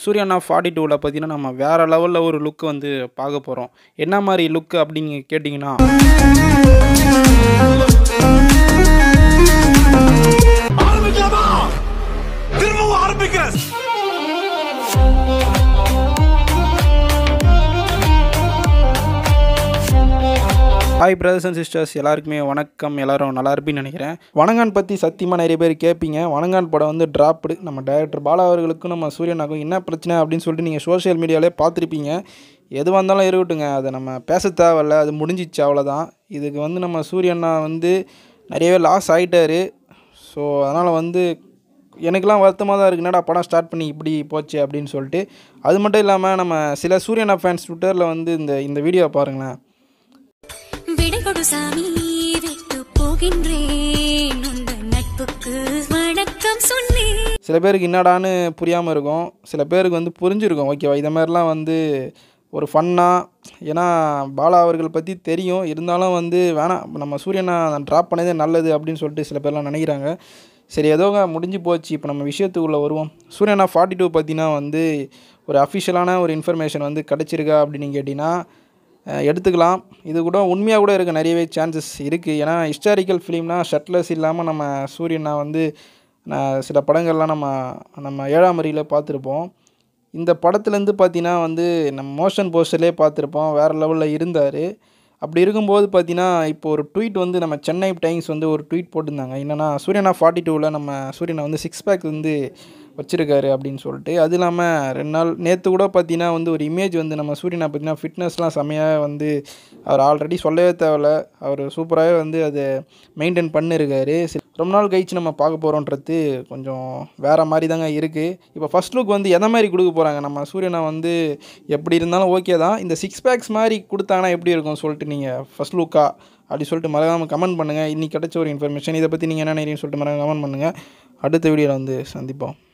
சூர்யாண்ணா forty டூவில் பார்த்தீங்கன்னா நம்ம வேறு லெவலில் ஒரு லுக் வந்து பார்க்க போகிறோம் என்ன மாதிரி லுக் அப்படின்னு கேட்டிங்கன்னா ஆரம்பிக்கலாமா திரும்பவும் ஆரம்பிக்கிறேன் ஹாய் பிரதர்ஸ் அண்ட் சிஸ்டர்ஸ் எல்லாருக்குமே வணக்கம் எல்லாரும் நல்லா இருப்பீங்கன்னு நினைக்கிறேன் வணங்கான் பற்றி சத்தியமாக நிறைய பேர் கேட்பீங்க வணங்கான் படம் வந்து ட்ராப்டு நம்ம டைரக்டர் பாலா அவர்களுக்கும் நம்ம சூரியனாக்கும் என்ன பிரச்சனை அப்படின்னு சொல்லிட்டு நீங்கள் சோஷியல் மீடியாவிலே பார்த்துருப்பீங்க எதுவாக இருந்தாலும் இருக்கட்டுங்க அதை நம்ம பேச தேவையில்ல அது முடிஞ்சிச்சு அவ்வளோதான் இதுக்கு வந்து நம்ம சூரியண்ணா வந்து நிறையவே லாஸ் ஆகிட்டாரு ஸோ அதனால் வந்து எனக்கெலாம் வருத்தமாக தான் இருக்கு என்னடா படம் ஸ்டார்ட் பண்ணி இப்படி போச்சு அப்படின்னு சொல்லிட்டு அது மட்டும் இல்லாமல் நம்ம சில சூரியனா ஃபேன்ஸ் ட்விட்டரில் வந்து இந்த இந்த வீடியோ பாருங்களேன் விடை கொடு சாமி விட்டு போகின்றேன் உங்கள் நட்புக்கு வணக்கம் சொன்னேன் சில பேருக்கு என்னடான்னு புரியாமல் இருக்கும் சில பேருக்கு வந்து புரிஞ்சிருக்கும் ஓகேவா இதை மாதிரிலாம் வந்து ஒரு ஃபன்னாக ஏன்னா பாலா அவர்கள் பற்றி தெரியும் இருந்தாலும் வந்து வேணாம் நம்ம சூரியனை ட்ராப் பண்ணதே நல்லது அப்படின்னு சொல்லிட்டு சில பேர்லாம் நினைக்கிறாங்க சரி ஏதோங்க முடிஞ்சு போச்சு இப்போ நம்ம விஷயத்துக்குள்ளே வருவோம் சூரியனா ஃபார்ட்டி டூ பற்றினா வந்து ஒரு அஃபிஷியலான ஒரு இன்ஃபர்மேஷன் வந்து கிடச்சிருக்கா அப்படின்னு கேட்டிங்கன்னா அஹ், எடுத்துக்கலாம் இது கூட உண்மையாக கூட இருக்க நிறையவே சான்சஸ் இருக்குது ஏன்னா ஹிஸ்டாரிக்கல் ஃபிலிம்னா ஷட்லஸ் இல்லாமல் நம்ம சூரியனா வந்து நான் சில படங்கள்லாம் நம்ம நம்ம ஏழாம் அறியில் பார்த்துருப்போம் இந்த படத்துலேருந்து பார்த்தீங்கன்னா வந்து நம்ம மோஷன் போஸ்டர்லேயே பார்த்துருப்போம் வேறு லெவலில் இருந்தார் அப்படி இருக்கும்போது பார்த்தீங்கன்னா இப்போ ஒரு ட்வீட் வந்து நம்ம சென்னை டைம்ஸ் வந்து ஒரு ட்வீட் போட்டிருந்தாங்க என்னென்னா சூரியனா ஃபார்ட்டி டூவில் நம்ம சூரியனை வந்து சிக்ஸ் பேக் வந்து வச்சுருக்காரு அப்படின்னு சொல்லிட்டு அது இல்லாமல் ரெண்டு நாள் நேற்று கூட பார்த்தீங்கன்னா வந்து ஒரு இமேஜ் வந்து நம்ம சூரியனை பார்த்தீங்கன்னா ஃபிட்னஸ்லாம் செம்மையாக வந்து அவர் ஆல்ரெடி சொல்லவே தேவையில்ல அவர் சூப்பராகவே வந்து அதை மெயின்டைன் பண்ணிருக்காரு சரி, ரொம்ப நாள் கழிச்சு நம்ம பார்க்க போகிறோன்றது கொஞ்சம் வேறு மாதிரி தாங்க இருக்குது இப்போ ஃபர்ஸ்ட் லுக் வந்து எதை மாதிரி கொடுக்க போகிறாங்க நம்ம சூரியனை வந்து எப்படி இருந்தாலும் ஓகே தான் இந்த சிக்ஸ் பேக்ஸ் மாதிரி கொடுத்தாங்கன்னா எப்படி இருக்கும் சொல்லிட்டு நீங்கள் ஃபர்ஸ்ட் லுக்கா அப்படி சொல்லிட்டு மறக்காமல் கமெண்ட் பண்ணுங்கள் இன்றைக்கி கிடச்ச ஒரு இன்ஃபர்மேஷன் இதை பற்றி நீங்கள் என்ன நினைக்கிறீங்கன்னு சொல்லிட்டு மறக்காம கமெண்ட் பண்ணுங்கள் அடுத்த வீடியோவில் வந்து சந்திப்போம்